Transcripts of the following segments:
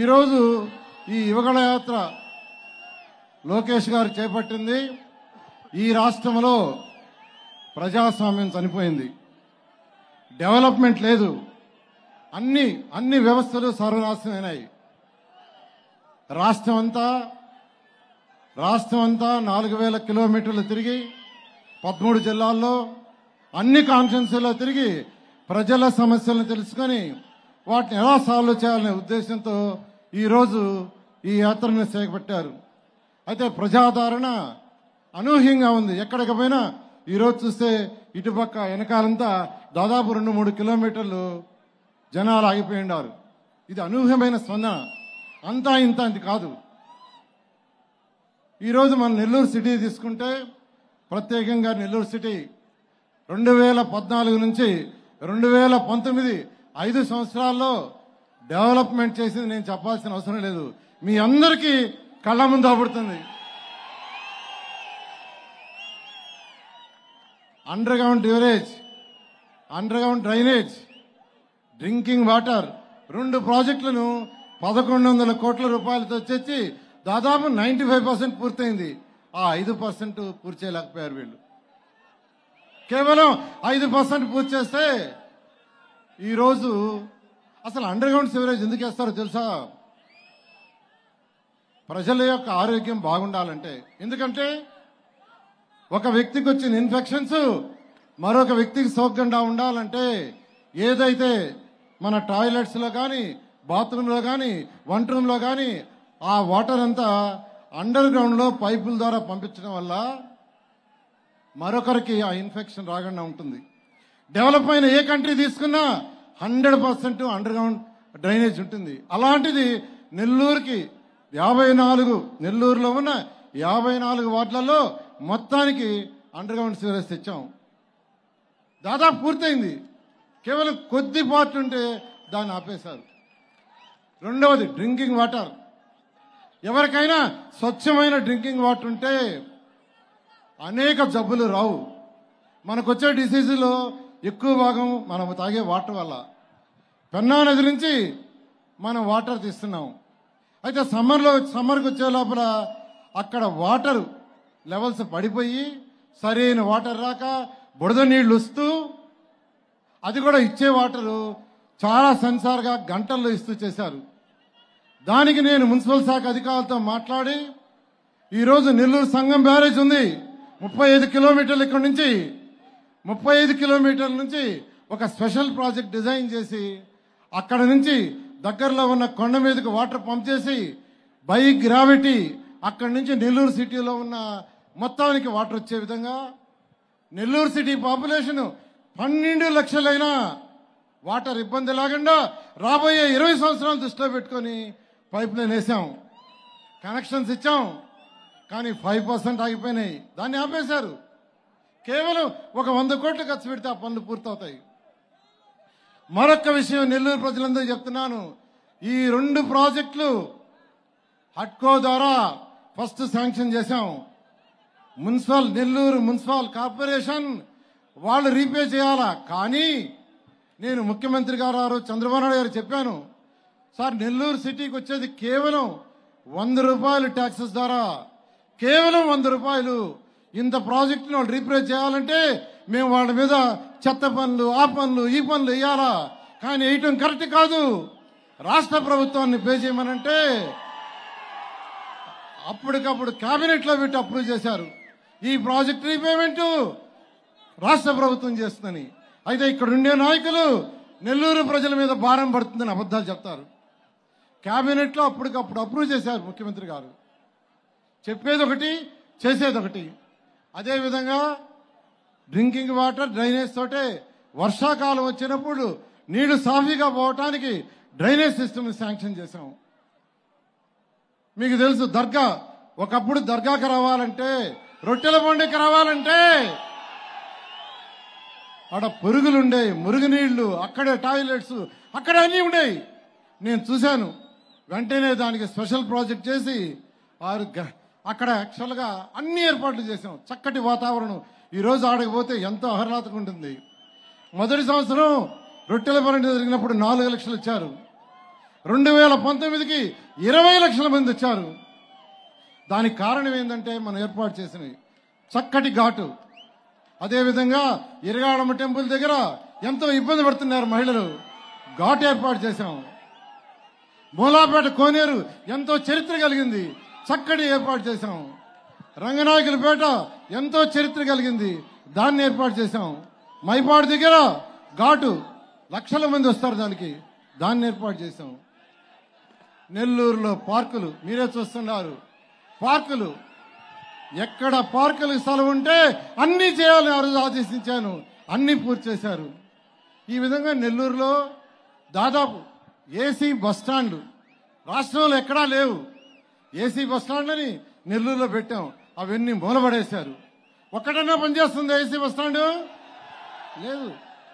ఈరోజు ఈ యువగళ యాత్ర లోకేష్ గారు చేపట్టింది ఈ రాష్ట్రంలో ప్రజాస్వామ్యం చనిపోయింది డెవలప్మెంట్ లేదు అన్ని అన్ని వ్యవస్థలు సర్వనాశనమైనాయి రాష్ట్రం అంతా రాష్ట్రం అంతా నాలుగు వేల కిలోమీటర్లు తిరిగి పదమూడు జిల్లాల్లో అన్ని కాన్ఫరెన్సుల్లో తిరిగి ప్రజల సమస్యలను తెలుసుకొని వాటిని ఎలా సాల్వ్ చేయాలనే ఉద్దేశంతో ఈరోజు ఈ యాత్రను చేపట్టారు అయితే ప్రజాదరణ అనూహ్యంగా ఉంది ఎక్కడికి పోయినా ఈరోజు చూస్తే ఇటుపక్క వెనకాలంతా దాదాపు రెండు మూడు కిలోమీటర్లు జనాలు ఆగిపోయి ఉన్నారు ఇది అనూహ్యమైన స్పందన అంతా ఇంత అంత కాదు ఈరోజు మన నెల్లూరు సిటీ తీసుకుంటే ప్రత్యేకంగా నెల్లూరు సిటీ రెండు వేల పద్నాలుగు నుంచి రెండు వేల పంతొమ్మిది ఐదు సంవత్సరాల్లో డెవలప్మెంట్ చేసింది నేను చెప్పాల్సిన అవసరం లేదు మీ అందరికీ కళ్ళ ముందు అబడుతుంది అండర్ గ్రౌండ్ డ్యూరేజ్ underground drainage drinking water రెండు ప్రాజెక్టులను పదకొండు వందల కోట్ల రూపాయలతో తెచ్చి దాదాపు నైంటీ ఫైవ్ పర్సెంట్ పూర్తయింది ఆ ఐదు పర్సెంట్ పూర్తి చేయలేకపోయారు వీళ్ళు కేవలం ఐదు పర్సెంట్ పూర్తి చేస్తే ఈరోజు అసలు అండర్ గ్రౌండ్ సివరేజ్ ఎందుకు వేస్తారో తెలుసా ప్రజల యొక్క ఆరోగ్యం బాగుండాలంటే ఎందుకంటే ఒక వ్యక్తికి వచ్చిన ఇన్ఫెక్షన్స్ మరొక వ్యక్తికి సోకకుండా ఉండాలంటే ఏదైతే మన టాయిలెట్స్ లో కానీ బాత్రూంలో కానీ వంట రూమ్లో కానీ ఆ వాటర్ అంతా అండర్ గ్రౌండ్ లో పైపుల ద్వారా పంపించడం వల్ల మరొకరికి ఆ ఇన్ఫెక్షన్ రాకుండా ఉంటుంది డెవలప్ అయిన ఏ కంట్రీ తీసుకున్నా hundred percent underground drainage ఉంటుంది అలాంటిది నెల్లూరుకి యాభై నాలుగు నెల్లూరులో ఉన్న యాభై నాలుగు వార్డులలో మొత్తానికి అండర్ గ్రౌండ్ సివరేజ్ తెచ్చాం దాదాపు పూర్తయింది కేవలం కొద్ది పార్ట్ ఉంటే దాన్ని ఆపేశారు రెండవది డ్రింకింగ్ వాటర్ ఎవరికైనా స్వచ్ఛమైన డ్రింకింగ్ వాటర్ ఉంటే అనేక జబ్బులు రావు మనకు వచ్చే డిసీజులో ఎక్కువ భాగం మనం తాగే వాటర్ వల్ల పెన్నా నది నుంచి మనం వాటర్ తీస్తున్నాం అయితే సమ్మర్లో సమ్మర్కి వచ్చే లోపల అక్కడ వాటర్ లెవెల్స్ పడిపోయి సరైన వాటర్ రాక బుడద నీళ్లు వస్తూ అది కూడా ఇచ్చే వాటరు చాలా సెన్సార్గా గంటల్లో ఇస్తూ చేశారు దానికి నేను మున్సిపల్ శాఖ అధికారులతో మాట్లాడి ఈరోజు నెల్లూరు సంఘం బ్యారేజ్ ఉంది ముప్పై ఐదు కిలోమీటర్లు ఇక్కడి నుంచి ముప్పై ఐదు కిలోమీటర్ల నుంచి ఒక స్పెషల్ ప్రాజెక్ట్ డిజైన్ చేసి అక్కడ నుంచి దగ్గరలో ఉన్న కొండ మీదకి వాటర్ పంప్ చేసి బై గ్రావిటీ అక్కడి నుంచి నెల్లూరు సిటీలో ఉన్న మొత్తానికి వాటర్ వచ్చే విధంగా నెల్లూరు సిటీ పాపులేషన్ పన్నెండు లక్షలైనా వాటర్ ఇబ్బంది లేకుండా రాబోయే ఇరవై సంవత్సరాలు దృష్టిలో పెట్టుకొని పైప్ లైన్ వేసాం కనెక్షన్స్ ఇచ్చాం కానీ ఫైవ్ పర్సెంట్ ఆగిపోయినాయి దాన్ని ఆపేశారు కేవలం ఒక వంద కోట్లు ఖర్చు పెడితే ఆ పనులు పూర్తవుతాయి మరొక విషయం నెల్లూరు ప్రజలందరూ చెప్తున్నాను ఈ రెండు ప్రాజెక్టులు హట్కో ద్వారా ఫస్ట్ శాంక్షన్ చేశాం మున్సిపల్ నెల్లూరు మున్సిపల్ కార్పొరేషన్ వాళ్ళు రీపే చేయాలా కానీ నేను ముఖ్యమంత్రి గారు ఆ రోజు చంద్రబాబు నాయుడు గారు చెప్పాను సార్ నెల్లూరు సిటీకి వచ్చేది కేవలం వంద రూపాయలు ట్యాక్సెస్ ద్వారా కేవలం వంద రూపాయలు ఇంత ప్రాజెక్టును వాళ్ళు రీపే చేయాలంటే మేము వాళ్ళ మీద చెత్త పనులు ఆ పనులు ఈ పనులు వేయాలా కానీ వేయటం కరెక్ట్ కాదు రాష్ట్ర ప్రభుత్వాన్ని పే చేయమనంటే అప్పటికప్పుడు కేబినెట్ లో పెట్టి అప్రూవ్ చేశారు ఈ ప్రాజెక్ట్ రీపేమెంట్ రాష్ట్ర ప్రభుత్వం చేస్తుందని అయితే ఇక్కడ ఉండే నాయకులు నెల్లూరు ప్రజల మీద భారం పడుతుందని అబద్ధాలు చెప్తారు కేబినెట్ లో అప్పటికప్పుడు అప్రూవ్ చేశారు ముఖ్యమంత్రి గారు చెప్పేది ఒకటి చేసేది ఒకటి అదేవిధంగా డ్రింకింగ్ వాటర్ డ్రైనేజ్ తోటే వర్షాకాలం వచ్చినప్పుడు నీళ్లు సాఫీగా పోవటానికి డ్రైనేజ్ సిస్టమ్ శాంక్షన్ చేశాం మీకు తెలుసు దర్గా ఒకప్పుడు దర్గాకి రావాలంటే రొట్టెల పండుగకి రావాలంటే ఆడ పురుగులుండే మురుగునీళ్లు అక్కడే టాయిలెట్స్ అక్కడ అన్నీ ఉండేవి నేను చూశాను వెంటనే దానికి స్పెషల్ ప్రాజెక్ట్ చేసి వారు గ- అక్కడ యాక్చువల్గా అన్ని ఏర్పాట్లు చేశాం చక్కటి వాతావరణం ఈరోజు ఆడకపోతే ఎంతో ఆహ్లాదకంగా ఉంటుంది మొదటి సంవత్సరం రొట్టెల పండుగ జరిగినప్పుడు నాలుగు లక్షలు ఇచ్చారు రెండు వేల పంతొమ్మిదికి ఇరవై లక్షల మంది వచ్చారు దానికి కారణం ఏంటంటే మనం ఏర్పాటు చేసినవి చక్కటి ఘాటు అదేవిధంగా ఇరగాడమ్మ టెంపుల్ దగ్గర ఎంతో ఇబ్బంది పడుతున్నారు మహిళలు ఘాటు ఏర్పాటు చేశాం మూలాపేట కోనేరు ఎంతో చరిత్ర కలిగింది చక్కటి ఏర్పాటు చేశాం రంగనాయకులపేట ఎంతో చరిత్ర కలిగింది దాన్ని ఏర్పాటు చేశాం మైపాడు దగ్గర ఘాటు లక్షల మంది వస్తారు దానికి దాన్ని ఏర్పాటు చేశాం నెల్లూరులో పార్కులు మీరే చూస్తున్నారు పార్కులు ఎక్కడ పార్కులకు స్థలం ఉంటే అన్ని చేయాలని ఆ రోజు ఆదేశించాను అన్ని పూర్తి చేశారు ఈ విధంగా నెల్లూరులో దాదాపు ఏసీ బస్ స్టాండ్లు రాష్ట్రంలో ఎక్కడా లేవు ఏసీ బస్ స్టాండ్లని నెల్లూరులో పెట్టాం అవన్నీ మూలపడేశారు ఒక్కటన్నా పనిచేస్తుంది ఏసీ బస్ స్టాండ్ లేదు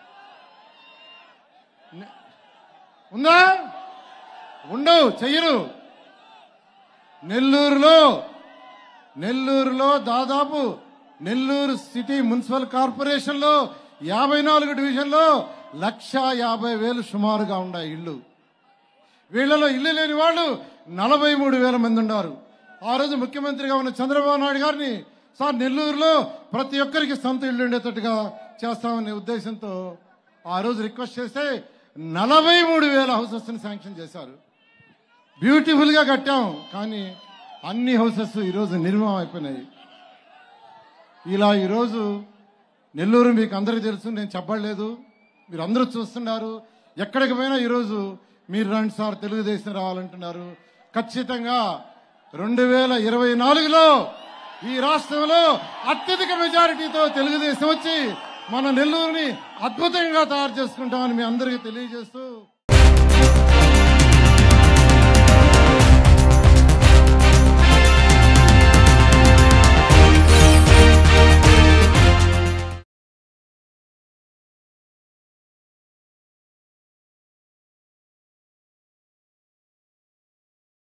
నె- ఉందా ఉండవు చెయ్యరు నెల్లూరులో నెల్లూరులో దాదాపు నెల్లూరు సిటీ మున్సిపల్ కార్పొరేషన్లో యాభై నాలుగు డివిజన్లో లక్ష యాభై వేలు సుమారుగా ఉన్నాయి ఇళ్ళు వీళ్ళలో ఇల్లు లేని వాళ్ళు నలభై మూడు వేల మంది ఉన్నారు ఆ రోజు ముఖ్యమంత్రిగా ఉన్న చంద్రబాబు నాయుడు గారిని సార్ నెల్లూరులో ప్రతి ఒక్కరికి సొంత ఇల్లు ఉండేటట్టుగా చేస్తామనే ఉద్దేశంతో ఆ రోజు రిక్వెస్ట్ చేస్తే నలభై మూడు వేల హౌసెస్ శాంక్షన్ చేశారు బ్యూటిఫుల్ గా కట్టాం కానీ అన్ని హౌసెస్ ఈరోజు నిర్మం అయిపోయినాయి ఇలా ఈరోజు నెల్లూరు మీకు అందరికీ తెలుసు నేను చెప్పలేదు మీరు అందరూ చూస్తున్నారు ఎక్కడికి పోయినా ఈరోజు మీరు రండి సార్ తెలుగుదేశం రావాలంటున్నారు ఖచ్చితంగా రెండు వేల ఇరవై నాలుగులో ఈ రాష్ట్రంలో అత్యధిక మెజారిటీతో తెలుగుదేశం వచ్చి మన నెల్లూరుని అద్భుతంగా తయారు చేసుకుంటామని మీ అందరికీ తెలియజేస్తూ